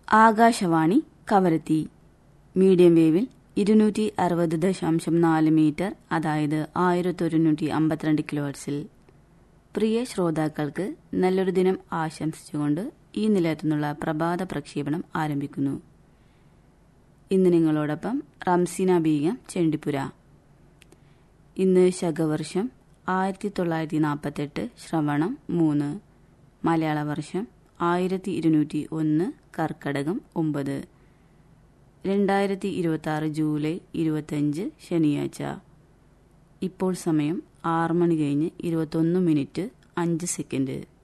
Akashvani Kavaratti medium വേവിൽ ഇരുന്നൂറ്റി അറുപത് ദശാംശം നാല് മീറ്റർ അതായത് ആയിരത്തി ഒരുന്നൂറ്റി അമ്പത്തിരണ്ട് കിലോഹർട്സിൽ പ്രിയ ശ്രോതാക്കൾക്ക് നല്ലൊരു ദിനം ആശംസിച്ചുകൊണ്ട് ഈ നിലയത്തു നിന്നുള്ള പ്രഭാത പ്രക്ഷേപണം ആരംഭിക്കുന്നു ഇന്ന് നിങ്ങളോടൊപ്പം റംസീന ബീഗം ചെണ്ടിപ്പുര ഇന്ന് ശകവർഷം ആയിരത്തി തൊള്ളായിരത്തി നാൽപ്പത്തെട്ട് ശ്രവണം മൂന്ന് മലയാള വർഷം ആയിരത്തി ഇരുന്നൂറ്റി ഒന്ന് കർക്കടകം ഒമ്പത് രണ്ടായിരത്തി ഇരുപത്തി ആറ് ജൂലൈ ഇരുപത്തഞ്ച് ശനിയാഴ്ച ഇപ്പോൾ സമയം ആറ് മണി കഴിഞ്ഞ് ഇരുപത്തൊന്ന് മിനിറ്റ് അഞ്ച് സെക്കൻഡ്